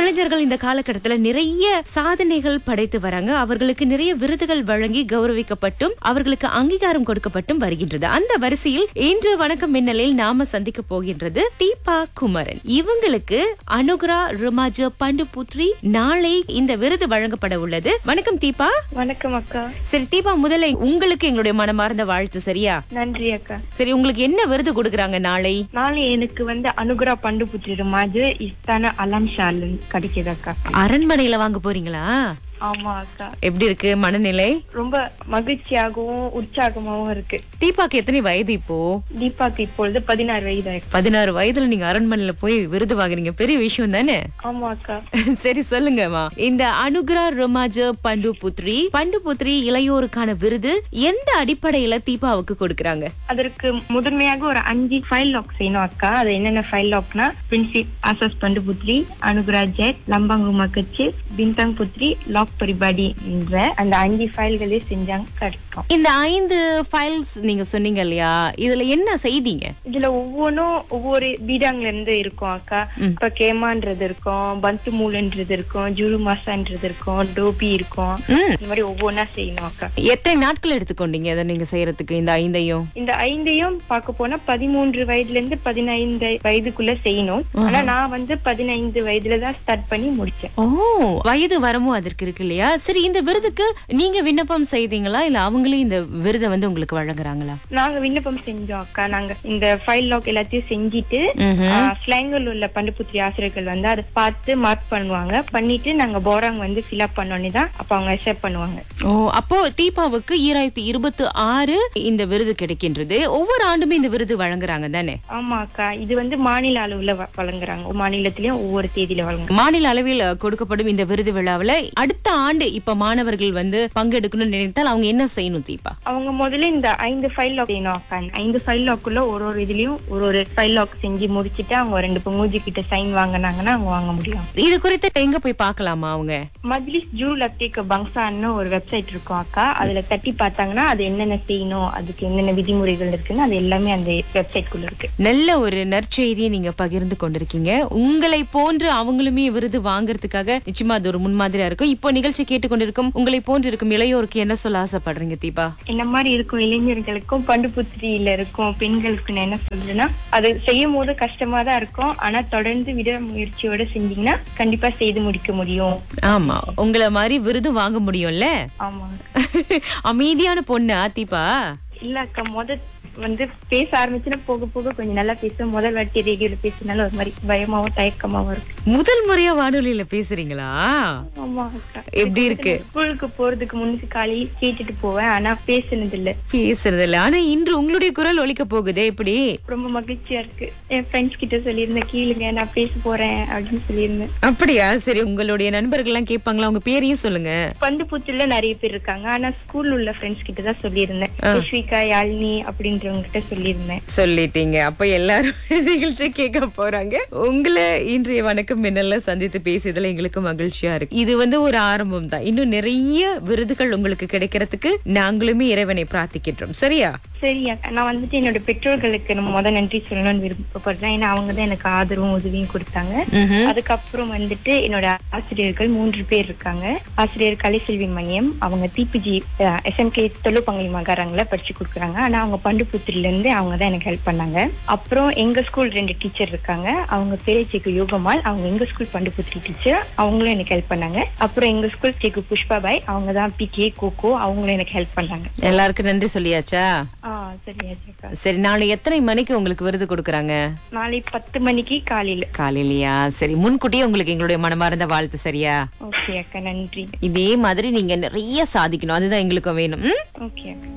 இளைஞர்கள் இந்த காலகட்டத்துல நிறைய சாதனைகள் படைத்து வராங்க அவர்களுக்கு நிறைய விருதுகள் வழங்கி கௌரவிக்கப்பட்டும் அவர்களுக்கு அங்கீகாரம் கொடுக்கப்பட்டும் வருகின்றது அந்த வரிசையில் இன்று வணக்கம் மின்னலில் நாம சந்திக்க போகின்றது தீபா குமரன் இவங்களுக்கு அனுகுரா ருமாஜ பண்டு புத்ரி நாளை இந்த விருது வழங்கப்பட உள்ளது வணக்கம் தீபா வணக்கம் அக்கா சரி தீபா முதல்ல உங்களுக்கு எங்களுடைய மனமார்ந்த வாழ்த்து சரியா நன்றி அக்கா சரி உங்களுக்கு என்ன விருது கொடுக்கறாங்க நாளை நாளை எனக்கு வந்து அனுகுரா பண்டு புத்திரும் அது இஸ்தான அலாம் ஷாலன் கிடைக்குது அக்கா அரண்மனையில வாங்க போறீங்களா ஆமா அக்கா எப்படி இருக்கு மனநிலை ரொம்ப மகிழ்ச்சியாகவும் உற்சாகமாகவும் இருக்கு தீபாக்கு எத்தனை வயது இப்போ தீபாக்கு இப்பொழுது பதினாறு வயது ஆயிருக்கு. பதினாறு வயதுல நீங்க அரண்மனையில போய் விருது வாங்குறீங்க பெரிய விஷயம் தானே ஆமா அக்கா சரி சொல்லுங்கம்மா இந்த அனுகிரா ரொமாஜ பண்டு புத்ரி பண்டு புத்ரி இளையோருக்கான விருது எந்த அடிப்படையில தீபாவுக்கு கொடுக்கறாங்க அதற்கு முதன்மையாக ஒரு அஞ்சு ஃபைல் லாக் செய்யணும் அக்கா அது என்னென்ன ஃபைல் லாக்னா பிரின்சிப் ஆசாஸ் பண்டு புத்ரி அனுகுரா ஜெட் லம்பாங்கு மக்கச்சு பின்தாங் புத்ரி லாக் பரிபாடி என்ற அந்த அஞ்சு ஃபைல்களே செஞ்சாங்க கிடைக்கும் இந்த ஐந்து ஃபைல்ஸ் நீங்க சொன்னீங்க இல்லையா இதுல என்ன செய்தீங்க இதுல ஒவ்வொன்றும் ஒவ்வொரு பீடாங்ல இருந்து இருக்கும் அக்கா இப்ப கேமான்றது இருக்கும் பந்து மூலன்றது இருக்கும் ஜுரு மாசான்றது இருக்கும் டோபி இருக்கும் ம். இந்த மாதிரி ஒவ்வொன்றா செய்யணும் அக்கா எத்தனை நாட்கள் எடுத்துக்கொண்டீங்க அதை நீங்க செய்யறதுக்கு இந்த ஐந்தையும் இந்த ஐந்தையும் பார்க்க போனா பதிமூன்று வயதுல இருந்து பதினைந்து வயதுக்குள்ள செய்யணும் ஆனா நான் வந்து பதினைந்து வயதுல தான் ஸ்டார்ட் பண்ணி முடிச்சேன் ஓ வயது வரமும் அதற்கு இருக்கு இல்லையா சரி இந்த விருதுக்கு நீங்க விண்ணப்பம் செய்தீங்களா இல்ல அவங்களே இந்த விருதை வந்து உங்களுக்கு வழங்குறாங்களா நாங்க விண்ணப்பம் செஞ்சோம் அக்கா நாங்க இந்த ஃபைல் லாக் எல்லாத்தையும் செஞ்சுட்டு ம்ஹும். ஸ்லாங்கல் உள்ள பண்டுபுத்திரி ஆசிரியர்கள் வந்து அதை பார்த்து மார்க் பண்ணுவாங்க பண்ணிட்டு நாங்க போராங் வந்து ஃபில் அப் பண்ணோன்னே தான் அப்ப அவங்க அக்செப்ட் பண்ணுவாங்க ஓ அப்போ தீபாவுக்கு ஈராயிரத்தி இருபத்தி ஆறு இந்த விருது கிடைக்கின்றது ஒவ்வொரு ஆண்டுமே இந்த விருது வழங்குறாங்க தானே ஆமா அக்கா இது வந்து மாநில அளவுல வ- வழங்குறாங்க ஒவ்வொரு மாநிலத்திலயும் ஒவ்வொரு தேதியில வழங்குறாங்க மாநில அளவில் கொடுக்கப்படும் இந்த விருது விழாவுல அடுத்த ஆண்டு இப்ப மாணவர்கள் வந்து பங்கெடுக்கணும்னு நினைத்தால் அவங்க என்ன செய்யணும் தீபா அவங்க முதல்ல இந்த ஐந்து ஃபைல் லாக் செய்யணும் அக்கா ஐந்து ஃபைல் லாக்குள்ள ஒரு ஒரு இதுலயும் ஒரு ஒரு ஃபைல் லாக் செஞ்சு முடிச்சிட்டு அவங்க ரெண்டு மூஜி கிட்ட சைன் வாங்கினாங்கன்னா அவங்க வாங்க முடியும் இது குறித்து எங்க போய் பார்க்கலாமா அவங்க மஜ்லிஸ் ஜூ லத்தீக் பங்சான்னு ஒரு வெப்சைட் இருக்கும் அக்கா அதுல தட்டி பார்த்தாங்கன்னா அது என்னென்ன செய்யணும் அதுக்கு என்னென்ன விதிமுறைகள் இருக்குன்னு அது எல்லாமே அந்த வெப்சைட் குள்ள இருக்கு நல்ல ஒரு நற்செய்தியை நீங்க பகிர்ந்து கொண்டிருக்கீங்க உங்களை போன்று அவங்களுமே விருது வாங்குறதுக்காக நிச்சயமா அது ஒரு முன்மாதிரியா இருக்கும் இப்போ நிகழ்ச்சி கேட்டுக்கொண்டிருக்கும் உங்களை போன்று இருக்கும் இளையோருக்கு என்ன சொல்ல ஆசைப்படுறீங்க தீபா என்ன மாதிரி இருக்கும் இளைஞர்களுக்கும் பண்டுபுத்திரியில இருக்கும் பெண்களுக்கு நான் என்ன சொல்றேன்னா அது செய்யும் போது கஷ்டமா தான் இருக்கும் ஆனா தொடர்ந்து விடாமுயற்சியோட செஞ்சீங்கன்னா கண்டிப்பா செய்து முடிக்க முடியும் ஆமா உங்களை மாதிரி விருது வாங்க முடியும்ல ஆமா அமைதியான பொண்ணு தீபா இல்ல அக்கா முத வந்து பேச ஆரம்பிச்சுன்னா போக போக கொஞ்சம் நல்லா பேசும் முதல் வாட்டி ரேடியோல பேசினால ஒரு மாதிரி பயமாவும் தயக்கமாவும் இருக்கு முதல் முறையா வானொலியில பேசுறீங்களா ஆமா அக்கா எப்படி இருக்கு ஸ்கூலுக்கு போறதுக்கு முன்னுக்கு காலையில கேட்டுட்டு போவேன் ஆனா பேசுனது இல்ல பேசுறது இல்ல ஆனா இன்று உங்களுடைய குரல் ஒலிக்க போகுதே எப்படி ரொம்ப மகிழ்ச்சியா இருக்கு என் ஃப்ரெண்ட்ஸ் கிட்ட சொல்லியிருந்தேன் கீழுங்க நான் பேச போறேன் அப்படின்னு சொல்லியிருந்தேன் அப்படியா சரி உங்களுடைய நண்பர்கள் எல்லாம் கேட்பாங்களா உங்க பேரையும் சொல்லுங்க பந்து பூத்துல நிறைய பேர் இருக்காங்க ஆனா ஸ்கூல் உள்ள ஃப்ரெண்ட்ஸ் கிட்ட தான் சொல்லியிருந்தேன் புஷ்விகா யாழினி அப்படின்றவங்க கிட்ட சொல்லியிருந்தேன் சொல்லிட்டீங்க அப்ப எல்லாரும் நிகழ்ச்சி கேட்க போறாங்க உங்களை இன்றைய வணக்கம் மின்னல்ல சந்தித்து பேசியதுல எங்களுக்கு மகிழ்ச்சியா இருக்கு இது வந்து ஒரு ஆரம்பம் தான் இன்னும் நிறைய விருதுகள் உங்களுக்கு கிடைக்கிறதுக்கு நாங்களுமே இறைவனை பிரார்த்திக்கின்றோம் சரியா சரி அக்கா நான் வந்துட்டு என்னோட பெற்றோர்களுக்கு நம்ம முத நன்றி சொல்லணும்னு விருப்பப்படுறேன் ஏன்னா அவங்க தான் எனக்கு ஆதரவும் உதவியும் கொடுத்தாங்க அதுக்கப்புறம் வந்துட்டு என்னோட ஆசிரியர்கள் மூன்று பேர் இருக்காங்க ஆசிரியர் கலைசெல்வி மணியம் அவங்க டிபிஜி எஸ்எம்கே தொழுப்பங்கலி மகாராங்கள படிச்சு கொடுக்குறாங்க ஆனா அவங்க பண்டுபுத்திரில இருந்து அவங்க தான் எனக்கு ஹெல்ப் பண்ணாங்க அப்புறம் எங்க ஸ்கூல் ரெண்டு டீச்சர் இருக்காங்க அவங்க பேரு சேக்கு யோகமால் அவங்க எங்க ஸ்கூல் பண்டுபுத்திரி டீச்சர் அவங்களும் எனக்கு ஹெல்ப் பண்ணாங்க அப்புறம் எங்க ஸ்கூல் சேக்கு புஷ்பாபாய் அவங்க தான் பிகே கோகோ அவங்களும் எனக்கு ஹெல்ப் பண்ணாங்க எல்லாருக்கும் நன்றி சொல்லியாச்சா ஆஹ் சரியாச்சுக்கா சரி நாளை எத்தனை மணிக்கு உங்களுக்கு விருது கொடுக்கறாங்க நாளை பத்து மணிக்கு காலையில காலையிலயா சரி முன்கூட்டியே உங்களுக்கு எங்களுடைய மனமார்ந்த வாழ்த்து சரியா ஓகே அக்கா நன்றி இதே மாதிரி நீங்க நிறைய சாதிக்கணும் அதுதான் எங்களுக்கும் வேணும் ம்? ஓகே அக்கா